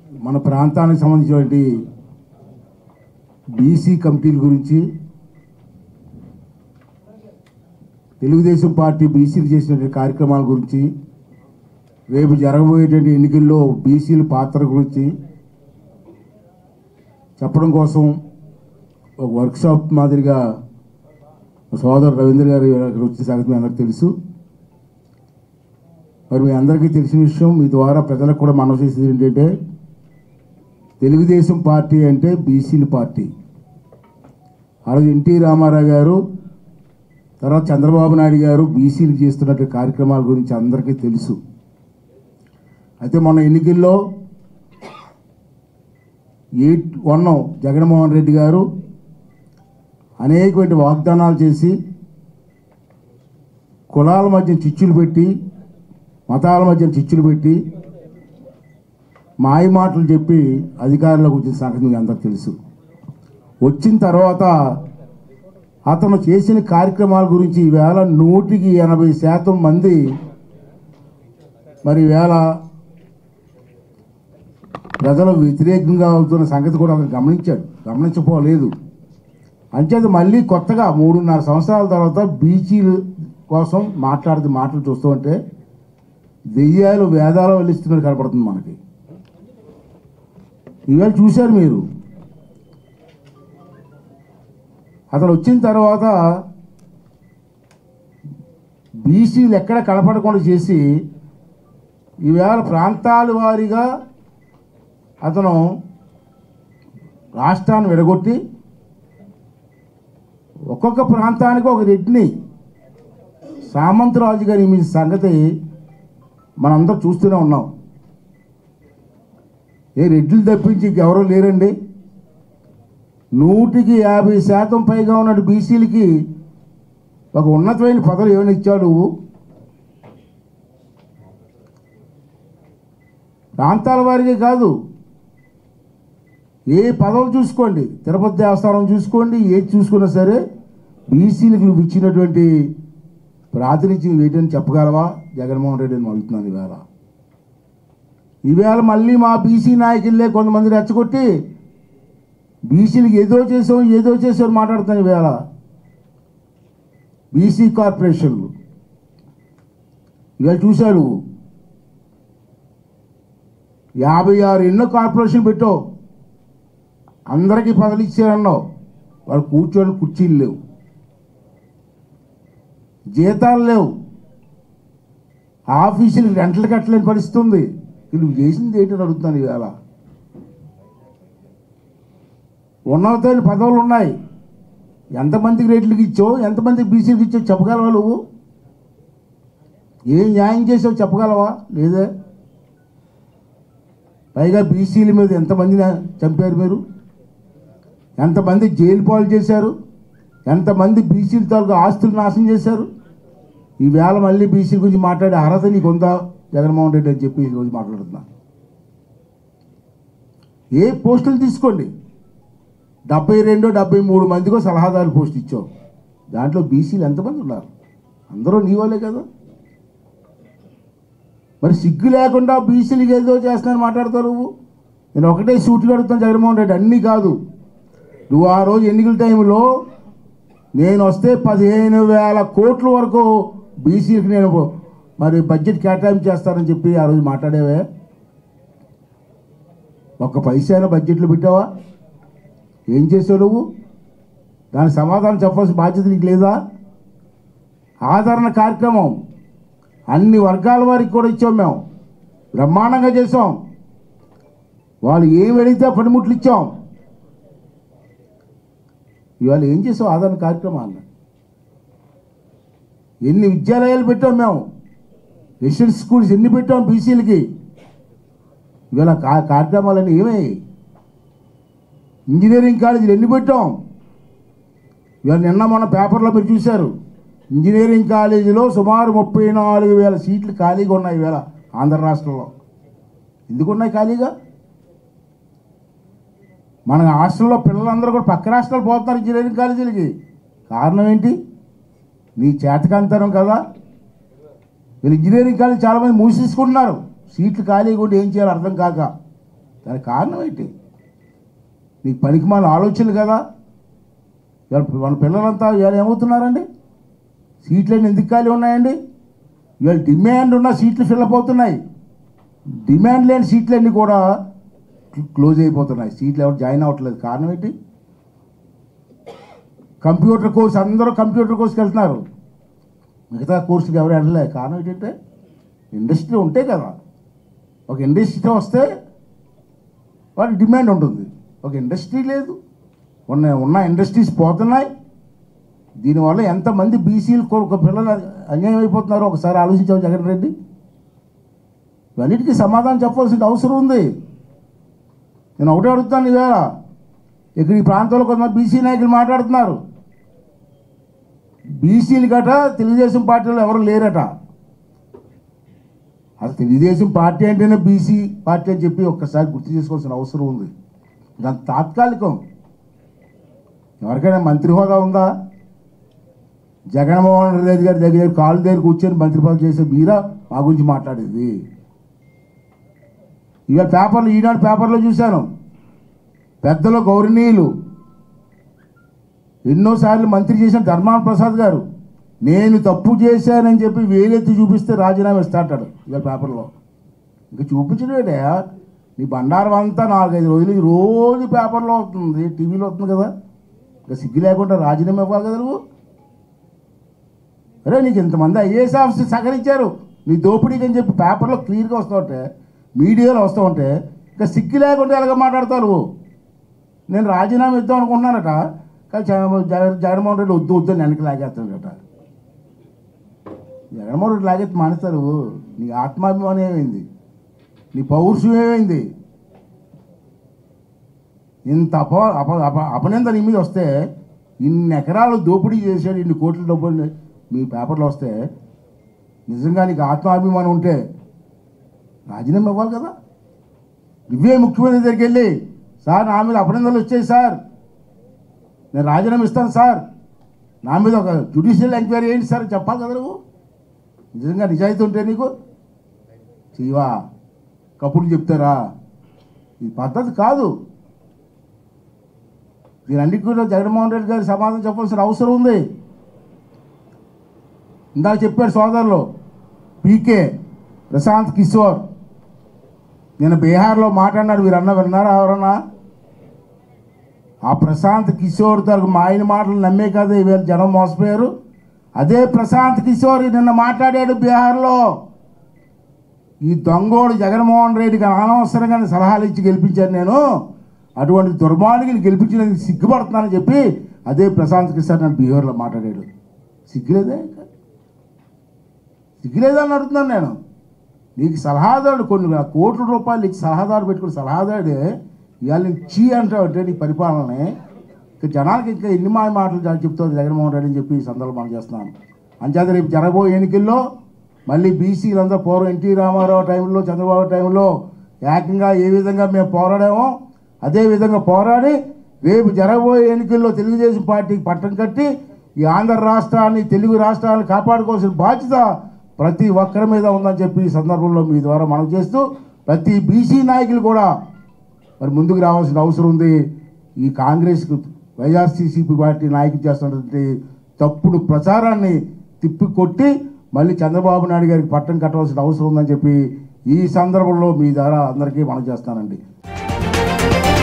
మన ప్రాంతానికి సంబంధించినటువంటి బీసీ కమిటీల గురించి తెలుగుదేశం పార్టీ బీసీలు చేసినటువంటి కార్యక్రమాల గురించి రేపు జరగబోయేటువంటి ఎన్నికల్లో బీసీల పాత్ర గురించి చెప్పడం కోసం ఒక వర్క్షాప్ మాదిరిగా మా సోదరు రవీంద్ర గారు ఇక్కడ వచ్చిన సంగతి మీ అందరికీ తెలుసు మరి మీ అందరికీ తెలిసిన విషయం మీ ద్వారా ప్రజలకు కూడా మనం చేసేది ఏంటంటే తెలుగుదేశం పార్టీ అంటే బీసీల పార్టీ ఆ రోజు ఎన్టీ రామారావు గారు తర్వాత చంద్రబాబు నాయుడు గారు బీసీలు చేస్తున్నటువంటి కార్యక్రమాల గురించి అందరికీ తెలుసు అయితే మొన్న ఎన్నికల్లో ఎయిట్ వన్ జగన్మోహన్ రెడ్డి గారు అనేకమైన వాగ్దానాలు చేసి కులాల మధ్య చిచ్చులు పెట్టి మతాల మధ్య చిచ్చులు పెట్టి మాయ మాటలు చెప్పి అధికారంలోకి వచ్చిన సంగతి మీకు అందరికి తెలుసు వచ్చిన తర్వాత అతను చేసిన కార్యక్రమాల గురించి ఈవేళ నూటికి ఎనభై శాతం మంది మరి ఈవేళ ప్రజలు వ్యతిరేకంగా అవుతున్న సంగతి కూడా అతను గమనించాడు గమనించపోలేదు అంచేత మళ్ళీ కొత్తగా మూడున్నర సంవత్సరాల తర్వాత బీచీల కోసం మాట్లాడుతూ మాటలు చూస్తూ ఉంటే దెయ్యాలు వేదాలు వెళ్ళిస్తున్నట్టు కనపడుతుంది మనకి ఇవాళ చూశారు మీరు అతను వచ్చిన తర్వాత బీసీలు ఎక్కడ కనపడకుండా చేసి ఈవేళ ప్రాంతాల వారీగా అతను రాష్ట్రాన్ని విడగొట్టి ఒక్కొక్క ప్రాంతానికి ఒక రెడ్డిని సామంతరాజు గారి మీ సంగతి మనందరం చూస్తూనే ఉన్నాం ఏ రెడ్లు తప్పించి ఎవరూ లేరండి నూటికి యాభై శాతం పైగా ఉన్న బీసీలకి ఒక ఉన్నతమైన పదవులు ఏమైనా ఇచ్చాడు నువ్వు ప్రాంతాల వారికి కాదు ఏ పదవులు చూసుకోండి తిరుపతి దేవస్థానం చూసుకోండి ఏది చూసుకున్నా సరే బీసీలకు నువ్వు ఇచ్చినటువంటి ప్రాతినిధ్యం ఏంటని చెప్పగలవా జగన్మోహన్ రెడ్డి అని అడుగుతున్నాను ఈవేళ ఈవేళ మళ్ళీ మా బీసీ నాయకులే కొంతమంది రెచ్చగొట్టి బీసీలకు ఏదో చేసాం ఏదో చేసాం మాట్లాడుతాను ఈవేళ బీసీ కార్పొరేషన్లు ఇవాళ చూశారు యాభై ఆరు ఎన్నో కార్పొరేషన్ పెట్టావు అందరికీ పదవులు ఇచ్చారన్నావు వాళ్ళు కూర్చొని కుర్చీలు లేవు జీతాలు లేవు ఆఫీసులు గంటలు కట్టలేని పరిస్థితి ఉంది నువ్వు చేసింది ఏంటని అడుగుతాను ఇవాళ ఉన్నతమైన పదవులు ఉన్నాయి ఎంతమందికి రేట్లకి ఇచ్చావు ఎంతమందికి బీసీలకు ఇచ్చావు చెప్పగలవా నువ్వు ఏం న్యాయం చేసావు చెప్పగలవా లేదే పైగా బీసీల మీద ఎంతమందిని చంపారు మీరు ఎంతమంది జైలు పాలు చేశారు ఎంతమంది బీసీల తాలూకు ఆస్తులు నాశనం చేశారు ఈవేళ మళ్ళీ బీసీల గురించి మాట్లాడే అర్హత నీకు ఉందా జగన్మోహన్ రెడ్డి అని చెప్పి ఈరోజు మాట్లాడుతున్నా ఏ పోస్టులు తీసుకోండి డెబ్బై రెండు డెబ్బై మూడు మందికో సలహాదారు పోస్ట్ ఇచ్చావు దాంట్లో బీసీలు ఎంతమంది ఉన్నారు అందరూ నీ వాళ్ళే కదా మరి సిగ్గు లేకుండా బీసీలకు ఏదో చేస్తున్నాను మాట్లాడతావు నువ్వు నేను ఒకటే సూట్లు అడుగుతాను జగన్మోహన్ రెడ్డి అన్నీ కాదు నువ్వు ఆ రోజు ఎన్నికల టైంలో నేను వస్తే పదిహేను వేల కోట్ల వరకు బీసీలకు నేను మరి బడ్జెట్ కేటాయింపు చేస్తానని చెప్పి ఆ రోజు మాట్లాడేవే ఒక్క పైసా బడ్జెట్లో పెట్టావా ఏం చేసావు నువ్వు దానికి సమాధానం చెప్పాల్సిన బాధ్యత నీకు లేదా ఆదరణ కార్యక్రమం అన్ని వర్గాల వారికి కూడా ఇచ్చాం మేము బ్రహ్మాండంగా చేసాం వాళ్ళు ఏం అడిగితే ఆ పనిముట్లు ఇచ్చాం ఇవాళ ఏం చేసాం ఆదరణ కార్యక్రమాన్ని ఎన్ని విద్యాలయాలు పెట్టాం మేము రెసిడెన్స్ స్కూల్స్ ఎన్ని పెట్టాం బీసీలకి ఇవాళ కా కార్యక్రమాలన్నీ ఏమయ్యాయి ఇంజనీరింగ్ కాలేజీలు ఎన్ని పెట్టాం ఇవాళ నిన్న మొన్న పేపర్లో మీరు చూశారు ఇంజనీరింగ్ కాలేజీలో సుమారు ముప్పై నాలుగు వేల సీట్లు ఖాళీగా ఉన్నాయి ఈవేళ ఆంధ్ర రాష్ట్రంలో ఎందుకు ఉన్నాయి ఖాళీగా మన హాస్టల్లో పిల్లలందరూ కూడా పక్క రాష్ట్రాలు పోతున్నారు ఇంజనీరింగ్ కాలేజీలకి కారణం ఏంటి నీ చేతకంతరం కదా వీళ్ళు ఇంజనీరింగ్ కాలేజ్ చాలామంది మూసేసుకుంటున్నారు సీట్లు ఖాళీగా ఉండి ఏం చేయాలో అర్థం కాక దానికి కారణం ఏంటి నీకు పనికి మన ఆలోచనలు కదా ఇవాళ మన పిల్లలంతా ఇవాళ ఏమవుతున్నారండి సీట్లన్నీ ఎందుకు ఖాళీ ఉన్నాయండి ఇవాళ డిమాండ్ ఉన్న సీట్లు ఫిల్అప్ అవుతున్నాయి డిమాండ్ లేని సీట్లన్నీ కూడా క్లోజ్ అయిపోతున్నాయి సీట్లు ఎవరు జాయిన్ అవ్వట్లేదు కారణం ఏంటి కంప్యూటర్ కోర్స్ అందరూ కంప్యూటర్ కోర్స్కి వెళ్తున్నారు మిగతా కోర్సుకి ఎవరు వెళ్ళలే కారణం ఏంటంటే ఇండస్ట్రీ ఉంటే కదా ఒక ఇండస్ట్రీ వస్తే వాటి డిమాండ్ ఉంటుంది ఒక ఇండస్ట్రీ లేదు ఉన్న ఉన్న ఇండస్ట్రీస్ పోతున్నాయి దీనివల్ల ఎంతమంది బీసీలు ఒక పిల్లలు అన్యాయం అయిపోతున్నారో ఒకసారి ఆలోచించావు జగన్ రెడ్డి ఇవన్నిటికీ సమాధానం చెప్పాల్సిన అవసరం ఉంది నేను ఒకటే అడుగుతాను ఈవేళ ఇక్కడ ఈ ప్రాంతంలో కొంతమంది బీసీ నాయకులు మాట్లాడుతున్నారు బీసీలు గట తెలుగుదేశం పార్టీలో ఎవరు లేరట అసలు తెలుగుదేశం పార్టీ అంటేనే బీసీ పార్టీ అని చెప్పి ఒక్కసారి గుర్తు చేసుకోవాల్సిన అవసరం ఉంది దాని తాత్కాలికం ఎవరికైనా మంత్రి హోదా ఉందా జగన్మోహన్ రెడ్డి గారి దగ్గర కాళ్ళు దగ్గర కూర్చొని మంత్రి పదవి చేసే మీరా మా గురించి మాట్లాడేది ఇవాళ పేపర్లు ఈనాడు పేపర్లో చూశాను పెద్దలు గౌరవనీయులు ఎన్నోసార్లు మంత్రి చేసిన ధర్మాన ప్రసాద్ గారు నేను తప్పు చేశానని చెప్పి వేలెత్తి చూపిస్తే రాజీనామా ఇస్తా అంటాడు ఇవాళ పేపర్లో ఇంకా చూపించలేడే నీ బండారం అంతా నాలుగైదు రోజులు నుంచి రోజు పేపర్లో వస్తుంది టీవీలో వస్తుంది కదా ఇంకా సిగ్గు లేకుండా రాజీనామా ఇవ్వాలి కదా నువ్వు అరే నీకు ఇంతమంది ఐఏఎస్ ఆఫీసర్ సహకరించారు నీ దోపిడీకి అని చెప్పి పేపర్లో క్లియర్గా వస్తూ ఉంటే మీడియాలో వస్తూ ఉంటే ఇంకా సిగ్గు లేకుండా ఎలాగ మాట్లాడతావు నువ్వు నేను రాజీనామా ఇద్దాం అనుకుంటున్నానట కానీ జగన్ జగన్- జగన్మోహన్ రెడ్డి వద్దు వద్దు అని వెనక్కి లాగేస్తాడట జగన్మోహన్ రెడ్డి లాగేసి మానేస్తారు నీ ఆత్మాభిమానం ఏమైంది నీ పౌరుషం ఏమైంది ఇంత అప అప అప అపనింద నీ మీద వస్తే ఇన్ని ఎకరాలు దోపిడీ చేశాడు ఇన్ని కోట్ల డబ్బులు మీ పేపర్లో వస్తే నిజంగా నీకు ఆత్మాభిమానం ఉంటే రాజీనామా ఇవ్వాలి కదా నువ్వే ముఖ్యమంత్రి దగ్గరికి వెళ్ళి సార్ నా మీద అపనిందలు వచ్చాయి సార్ నేను రాజీనామా ఇస్తాను సార్ నా మీద ఒక జ్యుడిషియల్ ఎంక్వైరీ ఏంటి సార్ అని చెప్పాలి కదా నువ్వు నిజంగా నిజాయితీ ఉంటే నీకు చేయవా కప్పుడు చెప్తారా ఇది పద్ధతి కాదు దీనన్నిటి కూడా జగన్మోహన్ రెడ్డి గారి సమాధానం చెప్పాల్సిన అవసరం ఉంది ఇందాక చెప్పారు సోదరులు పీకే ప్రశాంత్ కిషోర్ నేను బీహార్లో మాట్లాడినాడు మీరు అన్న విన్నారా ఎవరన్నా ఆ ప్రశాంత్ కిషోర్ తరకు మా ఆయన మాటలు నమ్మే కదా ఈవేళ జనం మోసపోయారు అదే ప్రశాంత్ కిషోర్ నిన్న మాట్లాడాడు బీహార్లో ఈ దొంగోడు జగన్మోహన్ రెడ్డికి అనవసరంగా సలహాలు ఇచ్చి గెలిపించాను నేను అటువంటి దుర్మార్గుని గెలిపించినందుకు సిగ్గుపడుతున్నానని చెప్పి అదే ప్రశాంత్ కిషోర్ నన్ను బీహార్లో మాట్లాడాడు సిగ్గులేదే ఇంకా? సిగ్గులేదా అని అడుగుతున్నాను నేను నీకు సలహాదారుడు కొన్ని కోట్ల రూపాయలు ఇచ్చి సలహాదారు పెట్టుకుని సలహాదారుడే ఇవాళ నేను చీ అంటావు అంటే నీ పరిపాలనని ఇక జనాలకి ఇంకా ఎన్ని మాయ మాటలు జా- చెప్తావు జగన్మోహన్ రెడ్డి అని చెప్పి ఈ సందర్భం చేస్తున్నాను అంచేత రేపు జరగబోయే ఎన్నికల్లో మళ్ళీ బీసీలంతా పూర్వం ఎన్టీ రామారావు టైంలో చంద్రబాబు టైంలో ఏకంగా ఏ విధంగా మేము పోరాడామో అదే విధంగా పోరాడి రేపు జరగబోయే ఎన్నికల్లో తెలుగుదేశం పార్టీకి పట్టం కట్టి ఈ ఆంధ్ర రాష్ట్రాన్ని తెలుగు రాష్ట్రాన్ని కాపాడుకోవాల్సిన బాధ్యత ప్రతి ఒక్కరి మీద ఉందని చెప్పి ఈ సందర్భంలో మీ ద్వారా మనం చేస్తూ ప్రతి బీసీ నాయకులు కూడా మరి ముందుకు రావాల్సిన అవసరం ఉంది ఈ కాంగ్రెస్ వైఎస్ఆర్సీసీపీ పార్టీ నాయకులు చేస్తున్నటువంటి తప్పుడు ప్రచారాన్ని తిప్పికొట్టి మళ్ళీ చంద్రబాబు నాయుడు గారికి పట్టం కట్టవలసిన అవసరం ఉందని చెప్పి ఈ సందర్భంలో మీ ద్వారా అందరికీ మనం చేస్తానండి